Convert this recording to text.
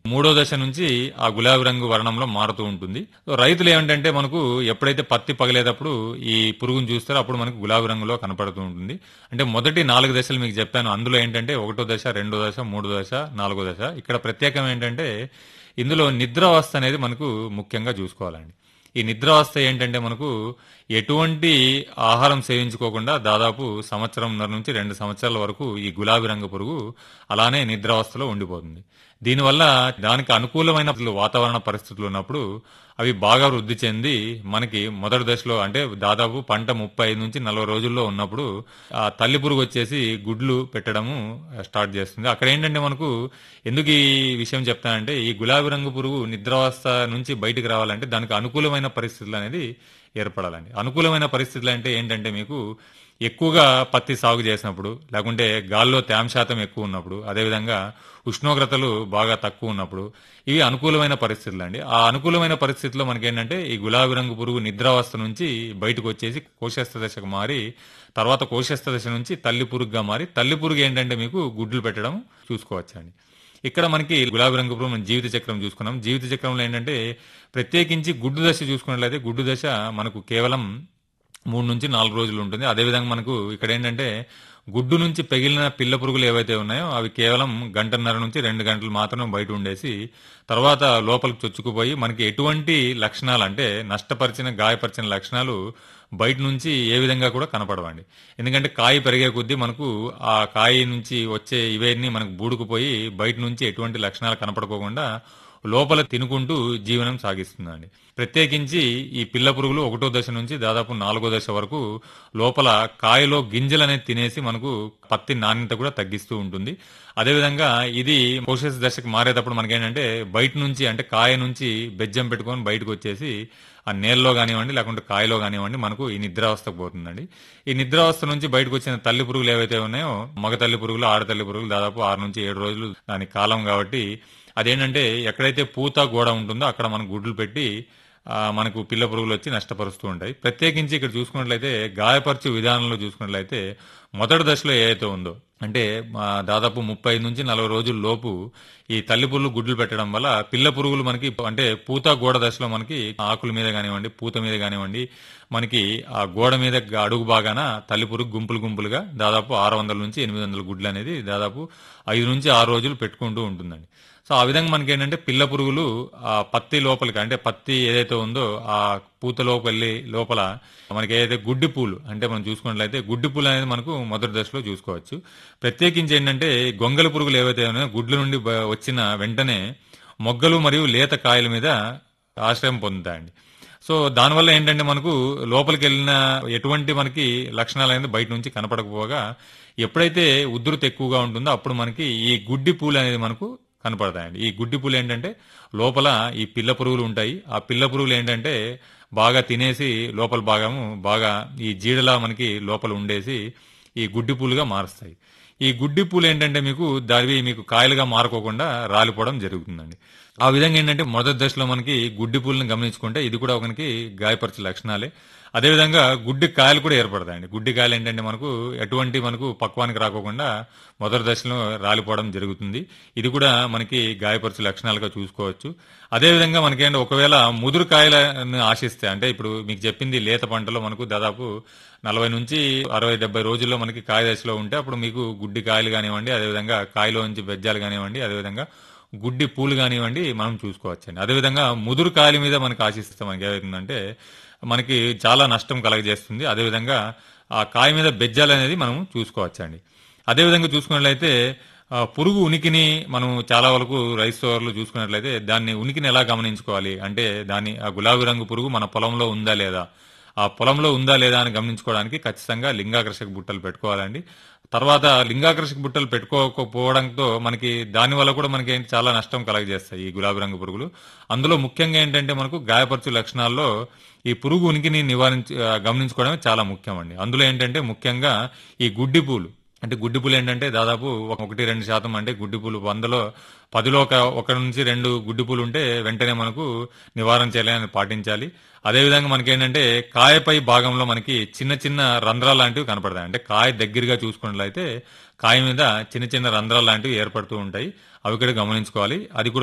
మూడో దశ నుంచి ఆ గులాబీ రంగు వర్ణంలో మారుతూ ఉంటుంది సో రైతులు ఏమిటంటే మనకు ఎప్పుడైతే పత్తి పగిలేటప్పుడు ఈ పురుగును చూస్తారో అప్పుడు మనకు గులాబీ రంగులో కనపడుతూ ఉంటుంది అంటే మొదటి నాలుగు దశలు మీకు చెప్పాను అందులో ఏంటంటే ఒకటో దశ రెండో దశ మూడో దశ నాలుగో దశ ఇక్కడ ప్రత్యేకం ఏంటంటే ఇందులో నిద్రావస్థ అనేది మనకు ముఖ్యంగా చూసుకోవాలండి ఈ నిద్రావస్థ ఏంటంటే మనకు ఎటువంటి ఆహారం సేవించుకోకుండా దాదాపు సంవత్సరంన్నర నుంచి రెండు సంవత్సరాల వరకు ఈ గులాబీ రంగు పురుగు అలానే నిద్రావస్థలో ఉండిపోతుంది దీనివల్ల దానికి అనుకూలమైన వాతావరణ పరిస్థితులు ఉన్నప్పుడు అవి బాగా వృద్ధి చెంది మనకి మొదటి దశలో అంటే దాదాపు పంట ముప్పై ఐదు నుంచి నలభై రోజుల్లో ఉన్నప్పుడు ఆ తల్లి పురుగు వచ్చేసి గుడ్లు పెట్టడము స్టార్ట్ చేస్తుంది అక్కడ ఏంటంటే మనకు ఎందుకు ఈ విషయం చెప్తానంటే ఈ గులాబీ రంగు పురుగు నిద్రావస్థ నుంచి బయటికి రావాలంటే దానికి అనుకూలమైన పరిస్థితులు అనేది ఏర్పడాలండి అనుకూలమైన పరిస్థితులు అంటే ఏంటంటే మీకు ఎక్కువగా పత్తి సాగు చేసినప్పుడు లేకుంటే గాల్లో తేమ శాతం ఎక్కువ ఉన్నప్పుడు అదేవిధంగా ఉష్ణోగ్రతలు బాగా తక్కువ ఉన్నప్పుడు ఇవి అనుకూలమైన పరిస్థితులు అండి ఆ అనుకూలమైన పరిస్థితుల్లో మనకేంటంటే ఈ గులాబీ రంగు పురుగు నిద్రావస్థ నుంచి బయటకు వచ్చేసి కోశస్థ దశకు మారి తర్వాత కోశస్థ దశ నుంచి తల్లి పురుగుగా మారి తల్లి పురుగు ఏంటంటే మీకు గుడ్లు పెట్టడం చూసుకోవచ్చండి ఇక్కడ మనకి గులాబీ రంగు పురుగు మనం జీవిత చక్రం చూసుకున్నాం జీవిత చక్రంలో ఏంటంటే ప్రత్యేకించి గుడ్డు దశ చూసుకున్నట్లయితే గుడ్డు దశ మనకు కేవలం మూడు నుంచి నాలుగు రోజులు ఉంటుంది అదేవిధంగా మనకు ఇక్కడ ఏంటంటే గుడ్డు నుంచి పెగిలిన పిల్ల పురుగులు ఏవైతే ఉన్నాయో అవి కేవలం గంటన్నర నుంచి రెండు గంటలు మాత్రమే బయట ఉండేసి తర్వాత లోపలికి చొచ్చుకుపోయి మనకి ఎటువంటి లక్షణాలు అంటే నష్టపరిచిన గాయపరిచిన లక్షణాలు బయట నుంచి ఏ విధంగా కూడా కనపడవండి ఎందుకంటే కాయ పెరిగే కొద్దీ మనకు ఆ కాయ నుంచి వచ్చే ఇవన్నీ మనకు బూడుకుపోయి బయట నుంచి ఎటువంటి లక్షణాలు కనపడకోకుండా లోపల తినుకుంటూ జీవనం సాగిస్తుందండి ప్రత్యేకించి ఈ పిల్ల పురుగులు ఒకటో దశ నుంచి దాదాపు నాలుగో దశ వరకు లోపల కాయలో గింజలు అనేది తినేసి మనకు పత్తి నాణ్యత కూడా తగ్గిస్తూ ఉంటుంది అదేవిధంగా ఇది పోషస్ దశకు మారేటప్పుడు మనకేంటంటే బయట నుంచి అంటే కాయ నుంచి బెజ్జం పెట్టుకొని బయటకు వచ్చేసి ఆ నేలలో కానివ్వండి లేకుంటే కాయలో కానివ్వండి మనకు ఈ నిద్రావస్థకు పోతుందండి ఈ నిద్రావస్థ నుంచి బయటకు వచ్చిన తల్లి పురుగులు ఏవైతే ఉన్నాయో మగ తల్లి పురుగులు ఆడతల్లి పురుగులు దాదాపు ఆరు నుంచి ఏడు రోజులు దాని కాలం కాబట్టి అదేంటంటే ఎక్కడైతే పూత గోడ ఉంటుందో అక్కడ మనం గుడ్లు పెట్టి ఆ, మనకు పిల్ల పురుగులు వచ్చి నష్టపరుస్తూ ఉంటాయి ప్రత్యేకించి ఇక్కడ చూసుకున్నట్లయితే గాయపరచు విధానంలో చూసుకున్నట్లయితే మొదటి దశలో ఏదైతే ఉందో అంటే ఆ, దాదాపు ముప్పై నుంచి నలభై రోజుల లోపు ఈ తల్లి పురుగులు గుడ్లు పెట్టడం వల్ల పిల్ల పురుగులు మనకి అంటే పూత గోడ దశలో మనకి ఆకుల మీద కానివ్వండి పూత మీద కానివ్వండి మనకి ఆ గోడ మీద అడుగు బాగాన తల్లి పురుగు గుంపులు గుంపులుగా దాదాపు ఆరు వందల నుంచి ఎనిమిది వందల గుడ్లు అనేది దాదాపు ఐదు నుంచి ఆరు రోజులు పెట్టుకుంటూ ఉంటుందండి సో ఆ విధంగా మనకి ఏంటంటే పిల్ల పురుగులు ఆ పత్తి లోపలికి అంటే పత్తి ఏదైతే ఉందో ఆ పూత లోపలి లోపల మనకి ఏదైతే గుడ్డి పూలు అంటే మనం చూసుకున్నట్లయితే గుడ్డి పూలు అనేది మనకు మొదటి దశలో చూసుకోవచ్చు ప్రత్యేకించి ఏంటంటే గొంగల పురుగులు ఏవైతే ఉన్నాయో గుడ్ల నుండి బ- వచ్చిన వెంటనే మొగ్గలు మరియు లేత కాయల మీద ఆశ్రయం పొందుతాయండి సో దానివల్ల ఏంటంటే మనకు లోపలికి వెళ్ళిన ఎటువంటి మనకి లక్షణాలు అనేది బయట నుంచి కనపడకపోగా ఎప్పుడైతే ఉధృతి ఎక్కువగా ఉంటుందో అప్పుడు మనకి ఈ గుడ్డి పూలు అనేది మనకు కనపడతాయండి ఈ గుడ్డి పూలు ఏంటంటే లోపల ఈ పిల్ల పురుగులు ఉంటాయి ఆ పిల్ల పురుగులు ఏంటంటే బాగా తినేసి లోపల భాగము బాగా ఈ జీడలా మనకి లోపల ఉండేసి ఈ గుడ్డి పూలుగా మారుస్తాయి ఈ గుడ్డి పూలు ఏంటంటే మీకు దానివి మీకు కాయలుగా మారుకోకుండా రాలిపోవడం జరుగుతుందండి ఆ విధంగా ఏంటంటే మొదటి దశలో మనకి గుడ్డి పూలను గమనించుకుంటే ఇది కూడా ఒకనికి గాయపరిచే లక్షణాలే అదేవిధంగా గుడ్డి కాయలు కూడా ఏర్పడతాయండి గుడ్డి కాయలు ఏంటంటే మనకు ఎటువంటి మనకు పక్వానికి రాకోకుండా మొదటి దశలో రాలిపోవడం జరుగుతుంది ఇది కూడా మనకి గాయపరిచే లక్షణాలుగా చూసుకోవచ్చు అదేవిధంగా మనకేంటి ఒకవేళ ముదురు కాయలను ఆశిస్తే అంటే ఇప్పుడు మీకు చెప్పింది లేత పంటలో మనకు దాదాపు నలభై నుంచి అరవై డెబ్బై రోజుల్లో మనకి కాయ దశలో ఉంటే అప్పుడు మీకు గుడ్డి కాయలు కానివ్వండి అదేవిధంగా కాయలో నుంచి బెజ్జాలు కానివ్వండి అదేవిధంగా గుడ్డి పూలు కానివ్వండి మనం చూసుకోవచ్చండి అదేవిధంగా ముదురు కాయల మీద మనకి ఆశిస్తే మనకి ఏమవుతుందంటే మనకి చాలా నష్టం కలగజేస్తుంది అదేవిధంగా ఆ కాయ మీద బెజ్జాలు అనేది మనం చూసుకోవచ్చండి అదేవిధంగా చూసుకున్నట్లయితే ఆ, పురుగు ఉనికిని మనం చాలా వరకు రైస్ సోవర్లు చూసుకున్నట్లయితే దాన్ని ఉనికిని ఎలా గమనించుకోవాలి అంటే దాని ఆ గులాబీ రంగు పురుగు మన పొలంలో ఉందా లేదా ఆ పొలంలో ఉందా లేదా అని గమనించుకోవడానికి ఖచ్చితంగా లింగాకర్షక బుట్టలు పెట్టుకోవాలండి తర్వాత లింగాకర్షక బుట్టలు పెట్టుకోకపోవడంతో మనకి దాని వల్ల కూడా మనకి ఏంటి చాలా నష్టం కలగజేస్తాయి ఈ గులాబీ రంగు పురుగులు అందులో ముఖ్యంగా ఏంటంటే మనకు గాయపరచు లక్షణాల్లో ఈ పురుగు ఉనికిని నివారించి ఆ, గమనించుకోవడమే చాలా ముఖ్యం అండి అందులో ఏంటంటే ముఖ్యంగా ఈ గుడ్డి పూలు అంటే గుడ్డి పూలు ఏంటంటే దాదాపు ఒక- ఒకటి రెండు శాతం అంటే గుడ్డి పూలు వందలో పదిలో ఒక ఒక నుంచి రెండు గుడ్డి పూలు ఉంటే వెంటనే మనకు నివారణ చేయాలని పాటించాలి అదేవిధంగా మనకి ఏంటంటే కాయపై భాగంలో మనకి చిన్న చిన్న రంధ్రాలు లాంటివి కనపడతాయి అంటే కాయ దగ్గరగా చూసుకున్నట్లయితే కాయ మీద చిన్న చిన్న రంధ్రాలు లాంటివి ఏర్పడుతూ ఉంటాయి అవి కూడా గమనించుకోవాలి అది కూడా